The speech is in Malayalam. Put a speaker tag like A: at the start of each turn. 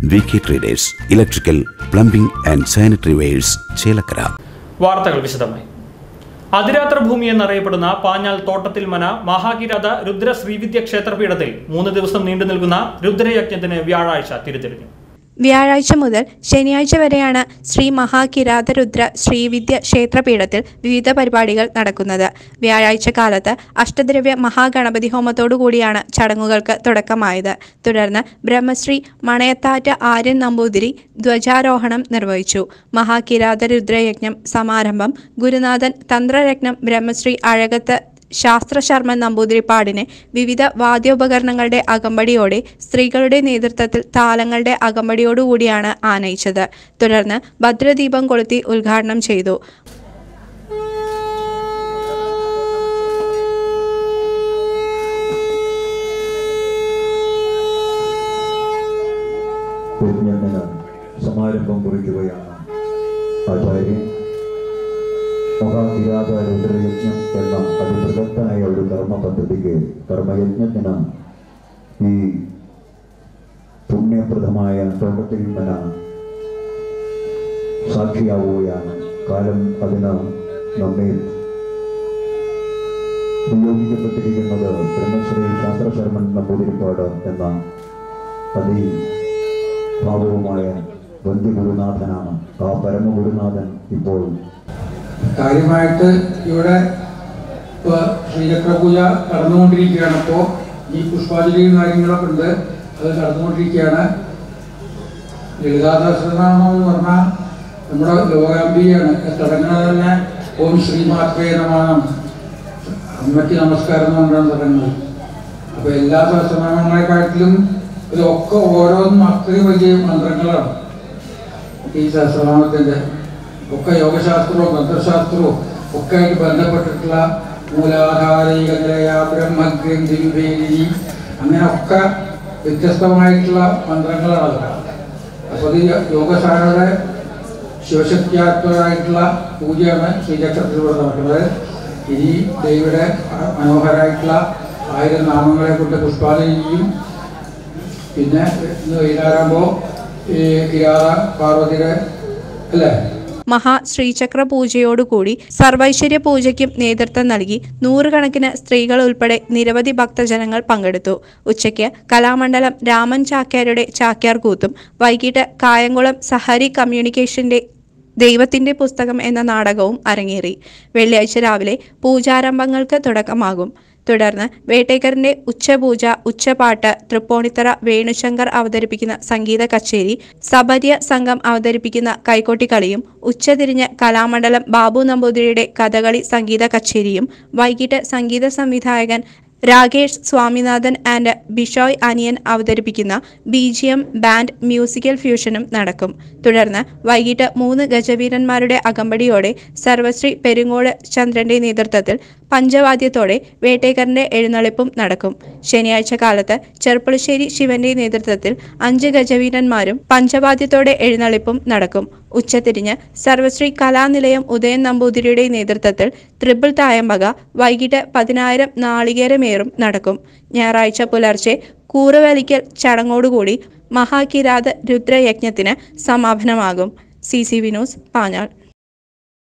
A: V K traders electrical plumbing and sanitary wares Chelakkara
B: വാർത്തകൾ വിശദമായി അതിരാത്ര ഭൂമി എന്നറിയപ്പെടുന്ന പാഞ്ഞാൽ തോട്ടത്തിൽ മന മഹാകിരാത രുദ്ര ശ്രീവിദ്യ ക്ഷേത്രപീഠത്തിൽ മൂന്ന് ദിവസം നീണ്ടു നിൽക്കുന്ന രുദ്രയജ്ഞത്തിന് വ്യാഴാഴ്ച തിരിതെളിഞ്ഞു
C: വ്യാഴാഴ്ച മുതൽ ശനിയാഴ്ച വരെയാണ് ശ്രീ മഹാകിരാതരുദ്ര ശ്രീവിദ്യ ക്ഷേത്രപീഠത്തിൽ വിവിധ പരിപാടികൾ നടക്കുന്നത് വ്യാഴാഴ്ച കാലത്ത് അഷ്ടദ്രവ്യ മഹാഗണപതി ഹോമത്തോടു കൂടിയാണ് ചടങ്ങുകൾക്ക് തുടക്കമായത് തുടർന്ന് ബ്രഹ്മശ്രീ മണയത്താറ്റ ആര്യൻ നമ്പൂതിരി ധ്വജാരോഹണം നിർവഹിച്ചു മഹാകിരാതരുദ്രയജ്ഞം സമാരംഭം ഗുരുനാഥൻ തന്ത്രരത്നം ബ്രഹ്മശ്രീ അഴകത്ത് ശാസ്ത്രശർമ്മൻ നമ്പൂതിരിപ്പാടിനെ വിവിധ വാദ്യോപകരണങ്ങളുടെ അകമ്പടിയോടെ സ്ത്രീകളുടെ നേതൃത്വത്തിൽ താലങ്ങളുടെ അകമ്പടിയോടുകൂടിയാണ് ആനയിച്ചത് തുടർന്ന് ഭദ്രദീപം കൊളുത്തി ഉദ്ഘാടനം ചെയ്തു
D: യജ്ഞത്തിന് സമാരംഭം കുറിക്കുകയാണ് ആചാര്യൻ മഹാകിരാത രുദ്രയജ്ഞം എന്ന അതിബൃഹത്തായ ഒരു കർമ്മ പദ്ധതിക്ക് കർമ്മയജ്ഞത്തിന് ഈ പുണ്യപ്രദമായ തോട്ടത്തിൽ മന സാക്ഷിയാവുകയാണ് കാലം അതിന് നമ്മെ നിയോഗിക്കപ്പെട്ടിരിക്കുന്നത് ബ്രഹ്മശ്രീ ശാസ്ത്രശർമ്മൻ നമ്പൂതിരിപ്പാട് എന്ന അതി ഭാവവുമായ വന്ധ്യഗുരുനാഥനാണ് ആ പരമഗുരുനാഥൻ ഇപ്പോൾ
E: കാര്യമായിട്ട് ഇവിടെ ഇപ്പോൾ ശ്രീചക്ര പൂജ നടന്നുകൊണ്ടിരിക്കുകയാണ് അപ്പോൾ ഈ പുഷ്പാഞ്ജലിയും കാര്യങ്ങളൊക്കെ ഉണ്ട് അത് നടന്നുകൊണ്ടിരിക്കുകയാണ് ലളിതാദാസനാമം എന്ന് പറഞ്ഞാൽ നമ്മുടെ ലോകാംബികയാണ് തുടങ്ങുന്നത് തന്നെ ഓം ശ്രീമാത്രേ നമാനം അമ്മയ്ക്ക് നമസ്കാരം എന്ന് പറഞ്ഞാണ് തുടങ്ങുന്നത് അപ്പോൾ എല്ലാ സഹസ്രനാമങ്ങളെക്കാട്ടിലും ഇതൊക്കെ ഓരോന്നും അത്രയും വലിയ മന്ത്രങ്ങളാണ് ഈ സഹസ്രനാമത്തിൻ്റെ ഒക്കെ യോഗശാസ്ത്രവും തന്ത്രശാസ്ത്രവും ഒക്കെ ആയിട്ട് ബന്ധപ്പെട്ടിട്ടുള്ള മൂലാധാരികലയ ബ്രഹ്മഗ്രന്ഥിഭേരി അങ്ങനെയൊക്കെ വ്യത്യസ്തമായിട്ടുള്ള മന്ത്രങ്ങളാണ് അപ്പോൾ ഇത് യോഗശാലയുടെ ശിവശക്തിയാത്മകമായിട്ടുള്ള പൂജയാണ് ശ്രീചക്രത്തിലൂടെ നടക്കുന്നത് ഇനി ദേവിയുടെ മനോഹരമായിട്ടുള്ള ആയിരം നാമങ്ങളെ കൊണ്ട് പുഷ്പാഞ്ജലി ചെയ്യും പിന്നെ ഇന്ന് വൈകുന്നേരമാകുമ്പോൾ ഈ കിരാത പാർവതിയുടെ അല്ലേ
C: മഹാ ശ്രീചക്ര പൂജയോടുകൂടി സർവൈശ്വര്യ പൂജയ്ക്കും നേതൃത്വം നൽകി നൂറുകണക്കിന് സ്ത്രീകൾ ഉൾപ്പെടെ നിരവധി ഭക്തജനങ്ങൾ പങ്കെടുത്തു ഉച്ചയ്ക്ക് കലാമണ്ഡലം രാമൻ ചാക്യാരുടെ ചാക്യാർ കൂത്തും വൈകിട്ട് കായംകുളം സഹരി കമ്മ്യൂണിക്കേഷന്റെ ദൈവത്തിന്റെ പുസ്തകം എന്ന നാടകവും അരങ്ങേറി വെള്ളിയാഴ്ച രാവിലെ പൂജാരംഭങ്ങൾക്ക് തുടക്കമാകും തുടർന്ന് വേട്ടേക്കറിന്റെ ഉച്ചപൂജ ഉച്ചപാട്ട് തൃപ്പൂണിത്തറ വേണുശങ്കർ അവതരിപ്പിക്കുന്ന സംഗീത കച്ചേരി സബര്യ സംഘം അവതരിപ്പിക്കുന്ന കൈകൊട്ടിക്കളിയും ഉച്ചതിരിഞ്ഞ് കലാമണ്ഡലം ബാബു നമ്പൂതിരിയുടെ കഥകളി സംഗീത കച്ചേരിയും വൈകിട്ട് സംഗീത സംവിധായകൻ രാകേഷ് സ്വാമിനാഥൻ ആൻഡ് ബിഷോയ് അനിയൻ അവതരിപ്പിക്കുന്ന B G M band musical ഫ്യൂഷനും നടക്കും തുടർന്ന് വൈകിട്ട് മൂന്ന് ഗജവീരന്മാരുടെ അകമ്പടിയോടെ സർവശ്രീ പെരുങ്ങോട് ചന്ദ്രന്റെ നേതൃത്വത്തിൽ പഞ്ചവാദ്യത്തോടെ വേട്ടേക്കറിന്റെ എഴുന്നള്ളിപ്പും നടക്കും ശനിയാഴ്ച കാലത്ത് ചെർപ്പുളശ്ശേരി ശിവന്റെ നേതൃത്വത്തിൽ അഞ്ച് ഗജവീരന്മാരും പഞ്ചവാദ്യത്തോടെ എഴുന്നള്ളിപ്പും നടക്കും ഉച്ചതിരിഞ്ഞ് സർവശ്രീ കലാനിലയം ഉദയൻ നമ്പൂതിരിയുടെ നേതൃത്വത്തിൽ ത്രിപിൾ തായമ്പക വൈകിട്ട് പതിനായിരം നാളികേരമേറും നടക്കും ഞായറാഴ്ച പുലർച്ചെ കൂറുവലിക്കൽ ചടങ്ങോടുകൂടി മഹാകിരാത രുദ്രയജ്ഞത്തിന് സമാപനമാകും സി സി വിനോസ് പാഞ്ഞാൾ